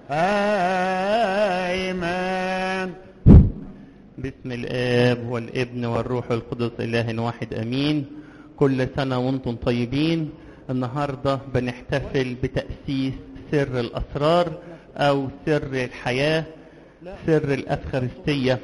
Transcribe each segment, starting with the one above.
آمين بسم الآب والابن والروح القدس إله واحد أمين كل سنة وانتم طيبين النهاردة بنحتفل بتأسيس سر الأسرار أو سر الحياة سر الأفخارستية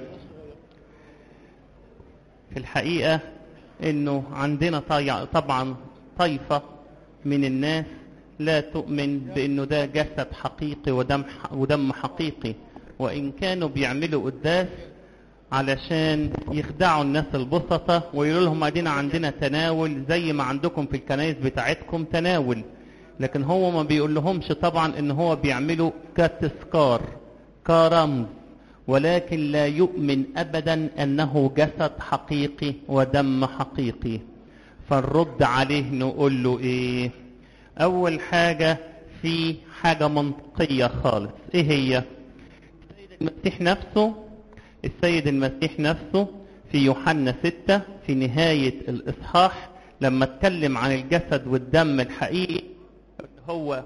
في الحقيقة انه عندنا طي- طبعا طائفة من الناس لا تؤمن بانه ده جسد حقيقي ودم ودم حقيقي وان كانوا بيعملوا قداس علشان يخدعوا الناس البسطة ويقولوا لهم ادينا عندنا تناول زي ما عندكم في الكنائس بتاعتكم تناول لكن هو ما بيقول لهمش طبعا ان هو بيعملوا كتذكار كرمز ولكن لا يؤمن ابدا انه جسد حقيقي ودم حقيقي فنرد عليه نقول له ايه اول حاجة في حاجة منطقية خالص ايه هي السيد المسيح نفسه السيد المسيح نفسه في يوحنا ستة في نهاية الإصحاح لما اتكلم عن الجسد والدم الحقيقي اللي هو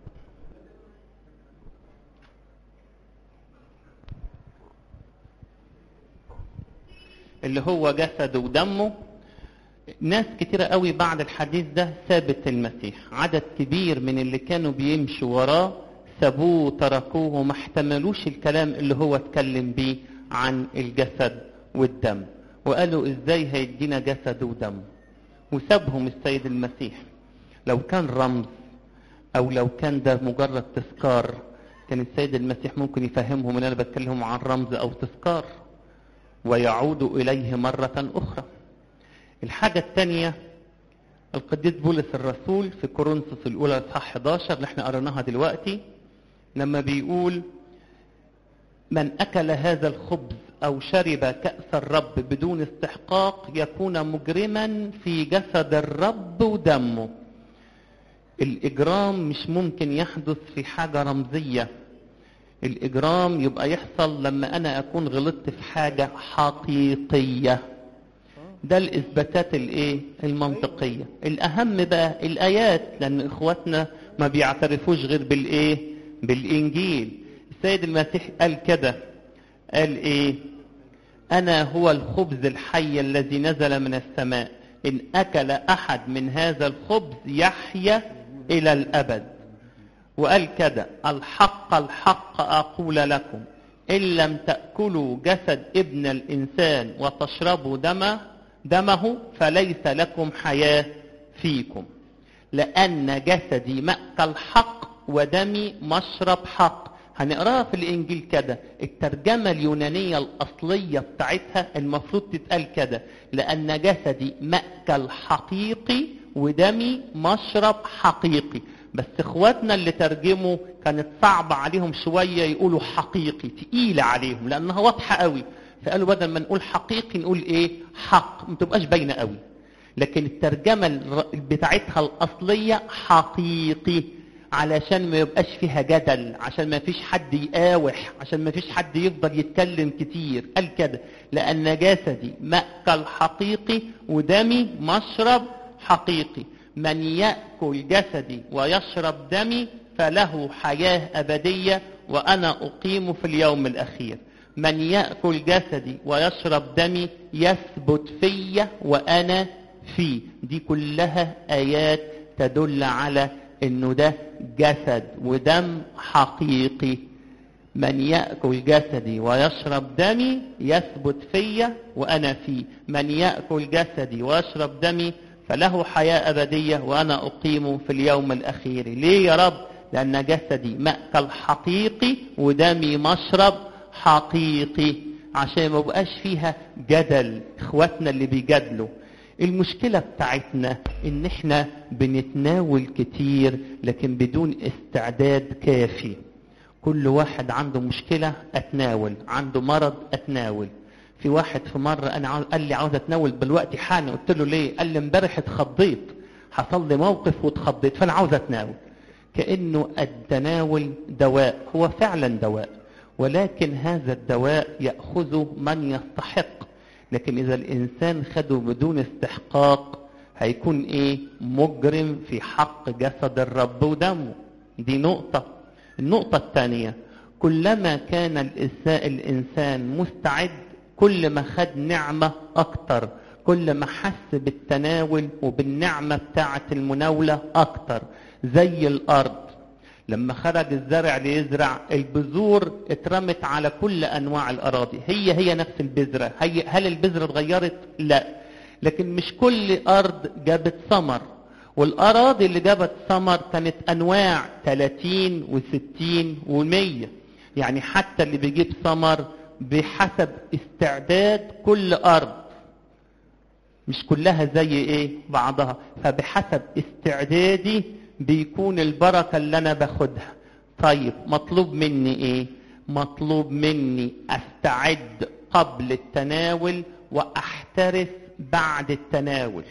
اللي هو جسده ودمه ناس كتيرة قوي بعد الحديث ده سابت المسيح عدد كبير من اللي كانوا بيمشوا وراه سابوه وتركوه وما احتملوش الكلام اللي هو اتكلم بيه عن الجسد والدم وقالوا ازاي هيدينا جسد ودم وسابهم السيد المسيح لو كان رمز او لو كان ده مجرد تذكار كان السيد المسيح ممكن يفهمهم ان انا بتكلم عن رمز او تذكار ويعود اليه مرة اخرى الحاجة الثانية القديس بولس الرسول في كورنثوس الأولى إصحاح 11 اللي احنا قريناها دلوقتي لما بيقول من أكل هذا الخبز أو شرب كأس الرب بدون استحقاق يكون مجرما في جسد الرب ودمه الإجرام مش ممكن يحدث في حاجة رمزية الإجرام يبقى يحصل لما أنا أكون غلطت في حاجة حقيقية ده الاثباتات الايه المنطقيه الاهم بقى الايات لان اخواتنا ما بيعترفوش غير بالايه بالانجيل السيد المسيح قال كده قال ايه انا هو الخبز الحي الذي نزل من السماء ان اكل احد من هذا الخبز يحيا الى الابد وقال كده الحق الحق اقول لكم ان لم تاكلوا جسد ابن الانسان وتشربوا دمه دمه فليس لكم حياة فيكم لأن جسدي مأكل حق ودمي مشرب حق هنقراها في الإنجيل كده الترجمة اليونانية الأصلية بتاعتها المفروض تتقال كده لأن جسدي مأكل حقيقي ودمي مشرب حقيقي بس اخواتنا اللي ترجموا كانت صعبة عليهم شوية يقولوا حقيقي تقيلة عليهم لأنها واضحة قوي فقالوا بدل ما نقول حقيقي نقول ايه حق ما تبقاش باينه قوي لكن الترجمه الر- بتاعتها الاصليه حقيقي علشان ما يبقاش فيها جدل عشان ما فيش حد يقاوح عشان ما فيش حد يفضل يتكلم كتير قال كده لان جسدي مأكل حقيقي ودمي مشرب حقيقي من يأكل جسدي ويشرب دمي فله حياة أبدية وأنا أقيم في اليوم الأخير من يأكل جسدي ويشرب دمي يثبت في وأنا فيه دي كلها آيات تدل على انه ده جسد ودم حقيقي من يأكل جسدي ويشرب دمي يثبت في وأنا فيه من يأكل جسدي ويشرب دمي فله حياة أبدية وأنا أقيم في اليوم الأخير ليه يا رب لأن جسدي مأكل حقيقي ودمي مشرب حقيقي عشان ما بقاش فيها جدل اخواتنا اللي بيجادلوا المشكلة بتاعتنا ان احنا بنتناول كتير لكن بدون استعداد كافي كل واحد عنده مشكلة اتناول عنده مرض اتناول في واحد في مرة انا عاوز قال لي عاوز اتناول دلوقتي حالا قلت له ليه قال لي امبارح اتخضيت حصل لي موقف واتخضيت فانا عاوز اتناول كأنه التناول دواء هو فعلا دواء ولكن هذا الدواء يأخذه من يستحق لكن إذا الإنسان خده بدون استحقاق هيكون إيه مجرم في حق جسد الرب ودمه دي نقطة النقطة الثانية كلما كان الإنسان مستعد كل ما خد نعمة أكتر كل ما حس بالتناول وبالنعمة بتاعة المناولة أكتر زي الأرض لما خرج الزرع ليزرع البذور اترمت على كل أنواع الأراضي هي هي نفس البذرة هي هل البذرة اتغيرت؟ لا لكن مش كل أرض جابت ثمر والأراضي اللي جابت ثمر كانت أنواع 30 و60 و100 يعني حتى اللي بيجيب ثمر بحسب استعداد كل أرض مش كلها زي ايه بعضها فبحسب استعدادي بيكون البركة اللي انا باخدها طيب مطلوب مني ايه مطلوب مني استعد قبل التناول واحترس بعد التناول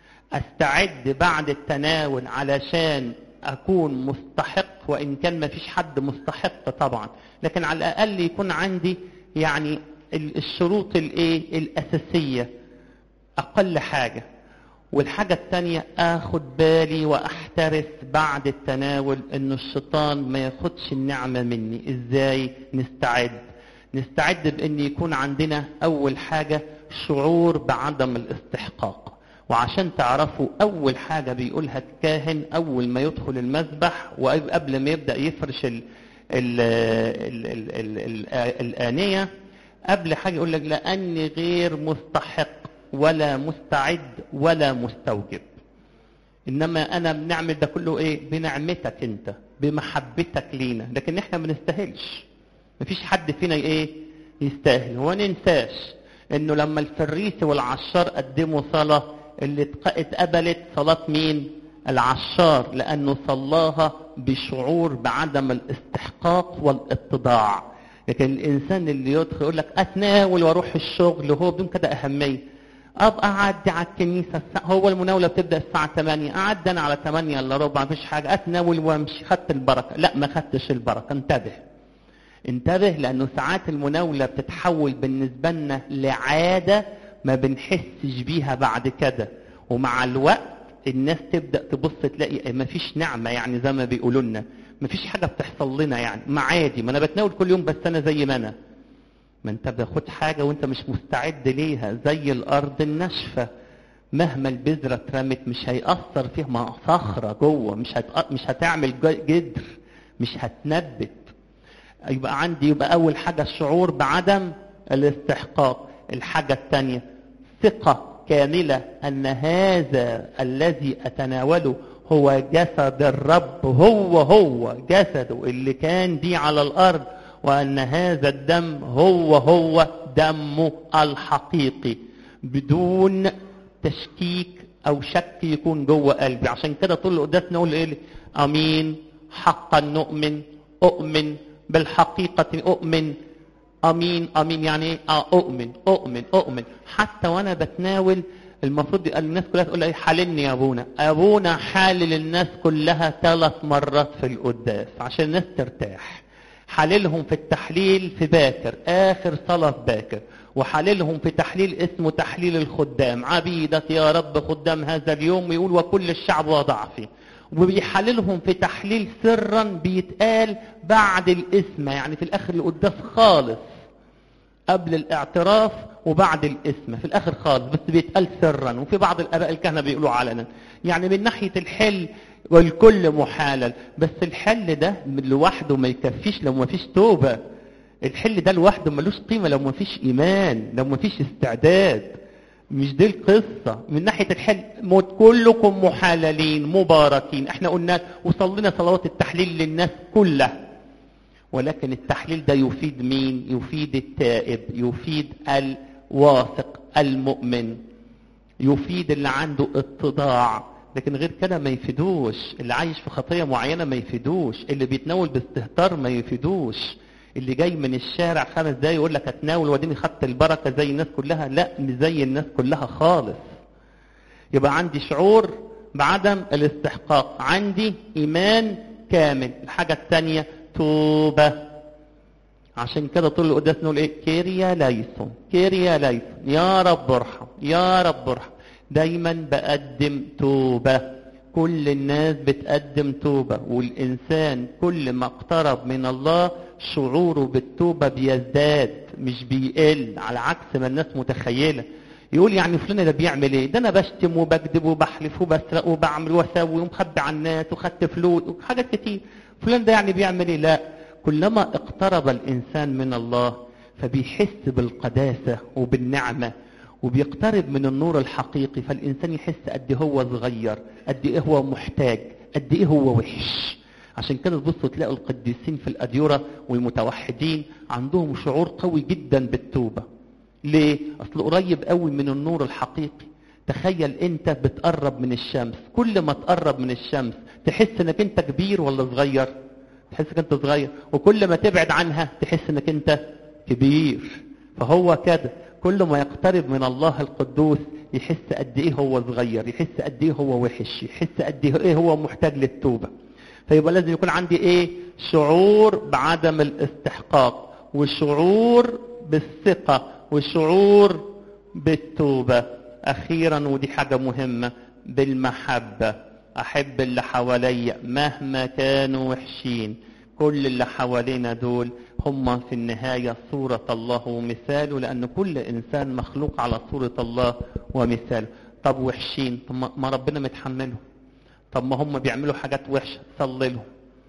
استعد بعد التناول علشان اكون مستحق وان كان ما فيش حد مستحق طبعا لكن على الاقل يكون عندي يعني الشروط الايه الاساسيه اقل حاجه والحاجه الثانيه اخد بالي واحترس بعد التناول ان الشيطان ما ياخدش النعمه مني ازاي نستعد نستعد بان يكون عندنا اول حاجه شعور بعدم الاستحقاق وعشان تعرفوا اول حاجه بيقولها الكاهن اول ما يدخل المذبح وقبل ما يبدا يفرش ال ال ال ال ال ال الانيه قبل حاجه يقول لك لاني غير مستحق ولا مستعد ولا مستوجب انما انا بنعمل ده كله ايه بنعمتك انت بمحبتك لينا لكن احنا ما بنستاهلش مفيش حد فينا ايه يستاهل هو ننساش انه لما الفريسي والعشار قدموا صلاه اللي اتقبلت صلاه مين العشار لانه صلاها بشعور بعدم الاستحقاق والاتضاع لكن الانسان اللي يدخل يقول لك اتناول واروح الشغل وهو بدون كده اهميه ابقى اعدي على الكنيسه هو المناوله بتبدا الساعه 8 اعدي انا على 8 الا ربع مفيش حاجه اتناول وامشي خدت البركه لا ما خدتش البركه انتبه انتبه لانه ساعات المناوله بتتحول بالنسبه لنا لعاده ما بنحسش بيها بعد كده ومع الوقت الناس تبدا تبص تلاقي مفيش نعمه يعني زي ما بيقولوا لنا مفيش حاجه بتحصل لنا يعني ما عادي ما انا بتناول كل يوم بس انا زي ما انا ما انت بتاخد حاجه وانت مش مستعد ليها زي الارض الناشفه مهما البذره اترمت مش هيأثر فيها ما صخره جوه مش هت... مش هتعمل جدر مش هتنبت يبقى عندي يبقى اول حاجه الشعور بعدم الاستحقاق الحاجه الثانيه ثقه كامله ان هذا الذي اتناوله هو جسد الرب هو هو جسده اللي كان دي على الارض وان هذا الدم هو هو دمه الحقيقي بدون تشكيك او شك يكون جوه قلبي عشان كده طول القداس نقول ايه امين حقا نؤمن اؤمن بالحقيقه اؤمن امين امين يعني ايه اه اؤمن اؤمن اؤمن حتى وانا بتناول المفروض الناس كلها تقول ايه حللني يا ابونا ابونا حالل الناس كلها ثلاث مرات في القداس عشان الناس ترتاح حللهم في التحليل في باكر اخر صلاه في باكر وحللهم في تحليل اسمه تحليل الخدام عبيدك يا رب خدام هذا اليوم يقول وكل الشعب وضع فيه وبيحللهم في تحليل سرا بيتقال بعد الاسم يعني في الاخر القداس خالص قبل الاعتراف وبعد الاسم في الاخر خالص بس بيتقال سرا وفي بعض الاباء الكهنه بيقولوا علنا يعني من ناحيه الحل والكل محالل بس الحل ده لوحده ما يكفيش لو ما فيش توبه الحل ده لوحده ملوش قيمه لو ما فيش ايمان لو ما فيش استعداد مش دي القصة من ناحية الحل موت كلكم محللين مباركين احنا قلنا وصلينا صلوات التحليل للناس كلها ولكن التحليل ده يفيد مين يفيد التائب يفيد الواثق المؤمن يفيد اللي عنده اتضاع لكن غير كده ما يفيدوش اللي عايش في خطية معينة ما يفيدوش اللي بيتناول باستهتار ما يفيدوش اللي جاي من الشارع خمس دقايق يقول لك اتناول واديني خدت البركه زي الناس كلها لا مش زي الناس كلها خالص يبقى عندي شعور بعدم الاستحقاق عندي ايمان كامل الحاجه الثانيه توبه عشان كده طول القداس نقول ايه كيريا ليسون كيريا ليسون يا رب ارحم يا رب ارحم دايما بقدم توبه كل الناس بتقدم توبه والانسان كل ما اقترب من الله شعوره بالتوبة بيزداد مش بيقل على عكس ما الناس متخيلة يقول يعني فلان ده بيعمل ايه ده انا بشتم وبكذب وبحلف وبسرق وبعمل واسوي ومخبي على الناس وخدت فلوس وحاجات كتير فلان ده يعني بيعمل ايه لا كلما اقترب الانسان من الله فبيحس بالقداسة وبالنعمة وبيقترب من النور الحقيقي فالإنسان يحس قد هو صغير قد إيه هو محتاج قد إيه هو وحش عشان كده تبصوا تلاقوا القديسين في الأديرة والمتوحدين عندهم شعور قوي جدا بالتوبة ليه؟ أصل قريب قوي من النور الحقيقي تخيل انت بتقرب من الشمس كل ما تقرب من الشمس تحس انك انت كبير ولا صغير تحس انك انت صغير وكل ما تبعد عنها تحس انك انت كبير فهو كده كل ما يقترب من الله القدوس يحس قد ايه هو صغير يحس قد ايه هو وحش يحس قد ايه هو محتاج للتوبه فيبقى لازم يكون عندي ايه شعور بعدم الاستحقاق وشعور بالثقه وشعور بالتوبه اخيرا ودي حاجه مهمه بالمحبه احب اللي حواليا مهما كانوا وحشين كل اللي حوالينا دول هم في النهاية صورة الله ومثاله لأن كل إنسان مخلوق على صورة الله ومثاله طب وحشين طب ما ربنا متحملهم طب ما هم بيعملوا حاجات وحشة صلي لهم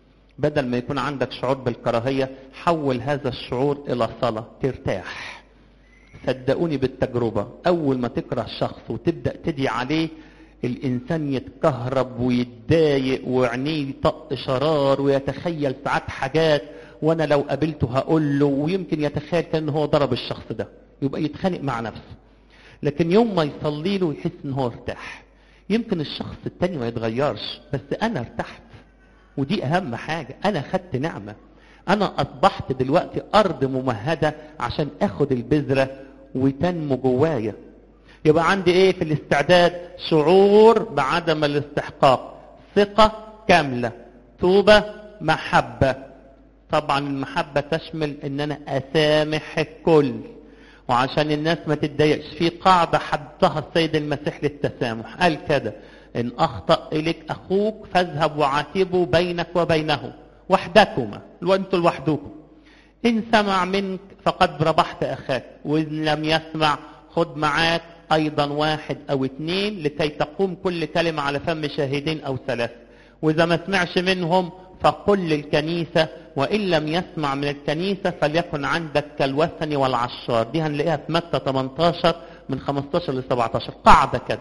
بدل ما يكون عندك شعور بالكراهية حول هذا الشعور إلى صلاة ترتاح صدقوني بالتجربة أول ما تكره شخص وتبدأ تدي عليه الإنسان يتكهرب ويتضايق وعينيه يطق شرار ويتخيل ساعات حاجات وأنا لو قابلته هقول له ويمكن يتخيل كأن هو ضرب الشخص ده يبقى يتخانق مع نفسه لكن يوم ما يصلي له يحس ان هو ارتاح يمكن الشخص التاني ما يتغيرش بس انا ارتحت ودي اهم حاجة انا خدت نعمة انا اصبحت دلوقتي ارض ممهدة عشان اخد البذرة وتنمو جوايا يبقى عندي ايه في الاستعداد شعور بعدم الاستحقاق ثقة كاملة توبة محبة طبعا المحبة تشمل ان انا اسامح الكل وعشان الناس ما تتضايقش في قاعدة حدها السيد المسيح للتسامح قال كده ان اخطأ اليك اخوك فاذهب وعاتبه بينك وبينه وحدكما وانتوا لوحدكم ان سمع منك فقد ربحت اخاك وان لم يسمع خد معاك ايضا واحد او اثنين لكي تقوم كل كلمة على فم شاهدين او ثلاثة واذا ما سمعش منهم فقل للكنيسة وإن لم يسمع من الكنيسة فليكن عندك كالوثني والعشار دي هنلاقيها في متى 18 من 15 ل 17 قاعدة كده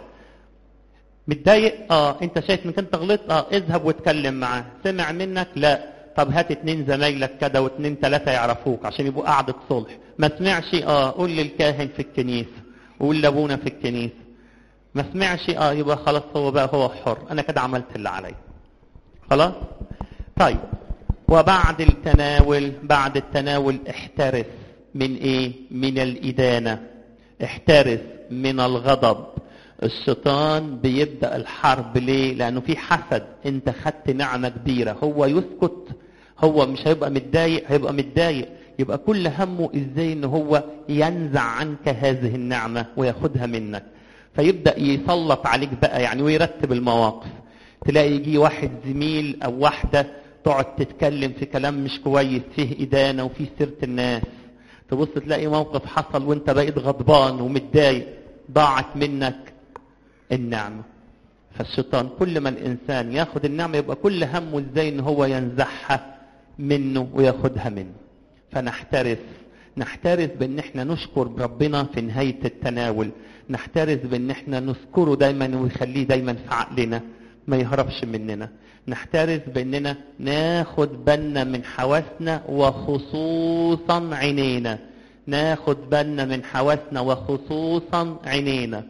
متضايق اه انت شايف انك انت غلطت اه اذهب واتكلم معاه سمع منك لا طب هات اتنين زمايلك كده واتنين تلاتة يعرفوك عشان يبقوا قعدة صلح ما سمعش اه قول للكاهن في الكنيسة قول لابونا في الكنيسة ما سمعش اه يبقى خلاص هو بقى هو حر انا كده عملت اللي عليا خلاص طيب وبعد التناول بعد التناول احترس من ايه من الادانه احترس من الغضب الشيطان بيبدا الحرب ليه لانه في حسد انت خدت نعمه كبيره هو يسكت هو مش هيبقى متضايق هيبقى متضايق يبقى كل همه ازاي ان هو ينزع عنك هذه النعمه وياخدها منك فيبدا يسلط عليك بقى يعني ويرتب المواقف تلاقي يجي واحد زميل او واحده تقعد تتكلم في كلام مش كويس فيه إدانة وفيه سيرة الناس تبص تلاقي موقف حصل وانت بقيت غضبان ومتضايق ضاعت منك النعمة فالشيطان كل ما الإنسان ياخد النعمة يبقى كل همه ازاي ان هو ينزعها منه وياخدها منه فنحترس نحترس بان احنا نشكر ربنا في نهاية التناول نحترس بان احنا نذكره دايما ويخليه دايما في عقلنا ما يهربش مننا نحترس باننا ناخد بالنا من حواسنا وخصوصا عينينا ناخد بالنا من حواسنا وخصوصا عينينا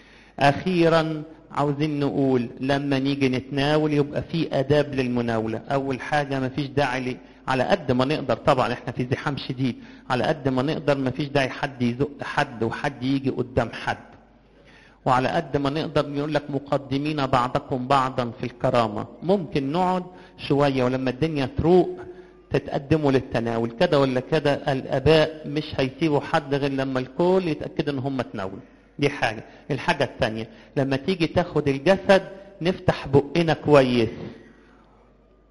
اخيرا عاوزين نقول لما نيجي نتناول يبقى في اداب للمناوله اول حاجه ما فيش داعي لي على قد ما نقدر طبعا احنا في زحام شديد على قد ما نقدر ما فيش داعي حد يزق حد وحد يجي قدام حد وعلى قد ما نقدر يقول لك مقدمين بعضكم بعضا في الكرامة ممكن نقعد شوية ولما الدنيا تروق تتقدموا للتناول كده ولا كده الآباء مش هيسيبوا حد غير لما الكل يتأكد ان هم تناولوا دي حاجة الحاجة الثانية لما تيجي تاخد الجسد نفتح بقنا كويس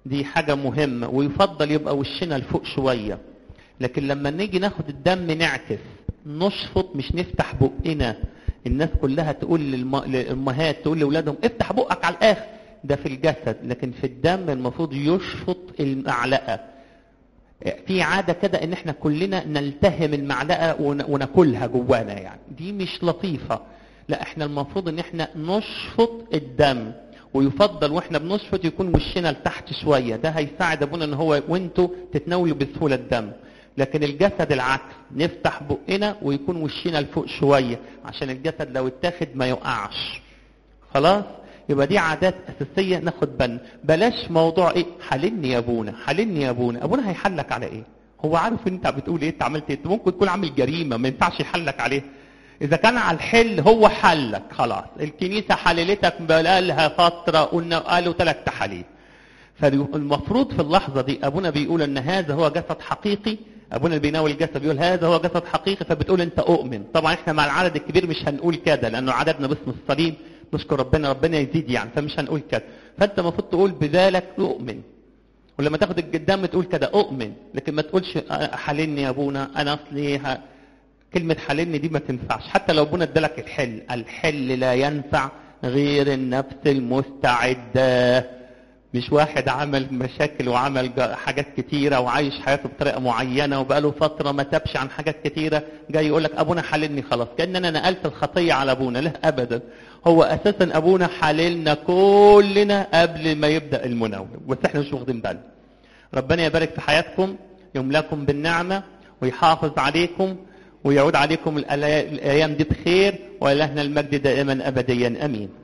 دي حاجة مهمة ويفضل يبقى وشنا لفوق شوية لكن لما نيجي ناخد الدم نعكس نشفط مش نفتح بقنا الناس كلها تقول للم... للأمهات تقول لأولادهم افتح بقك على الآخر ده في الجسد لكن في الدم المفروض يشفط المعلقة في عادة كده ان احنا كلنا نلتهم المعلقة ون... وناكلها جوانا يعني دي مش لطيفة لا احنا المفروض ان احنا نشفط الدم ويفضل واحنا بنشفط يكون وشنا لتحت شوية ده هيساعد ابونا ان هو وانتوا تتناولوا بسهولة الدم لكن الجسد العكس نفتح بقنا ويكون وشنا لفوق شوية عشان الجسد لو اتاخد ما يقعش خلاص يبقى دي عادات اساسية ناخد بالنا بلاش موضوع ايه حللني يا ابونا حللني يا ابونا ابونا هيحلك على ايه هو عارف انت بتقول ايه انت عملت ايه انت ممكن تكون عامل جريمة ما ينفعش يحلك عليه اذا كان على الحل هو حلك خلاص الكنيسة حللتك بقالها فترة قلنا قالوا ثلاث تحاليل فالمفروض في اللحظة دي ابونا بيقول ان هذا هو جسد حقيقي ابونا اللي بيناول الجسد بيقول هذا هو جسد حقيقي فبتقول انت اؤمن طبعا احنا مع العدد الكبير مش هنقول كده لانه عددنا باسم الصليب نشكر ربنا ربنا يزيد يعني فمش هنقول كده فانت المفروض تقول بذلك اؤمن ولما تاخد الدم تقول كده اؤمن لكن ما تقولش حللني يا ابونا انا اصلي ه... كلمة حللني دي ما تنفعش حتى لو ابونا ادالك الحل الحل لا ينفع غير النفس المستعدة مش واحد عمل مشاكل وعمل حاجات كتيرة وعايش حياته بطريقة معينة وبقاله فترة ما تبش عن حاجات كتيرة جاي يقول لك ابونا حللني خلاص كأن انا نقلت الخطية على ابونا لا ابدا هو اساسا ابونا حللنا كلنا قبل ما يبدأ المناولة بس احنا مش واخدين بالنا ربنا يبارك في حياتكم يملاكم بالنعمة ويحافظ عليكم ويعود عليكم الايام دي بخير ولهنا المجد دائما ابديا امين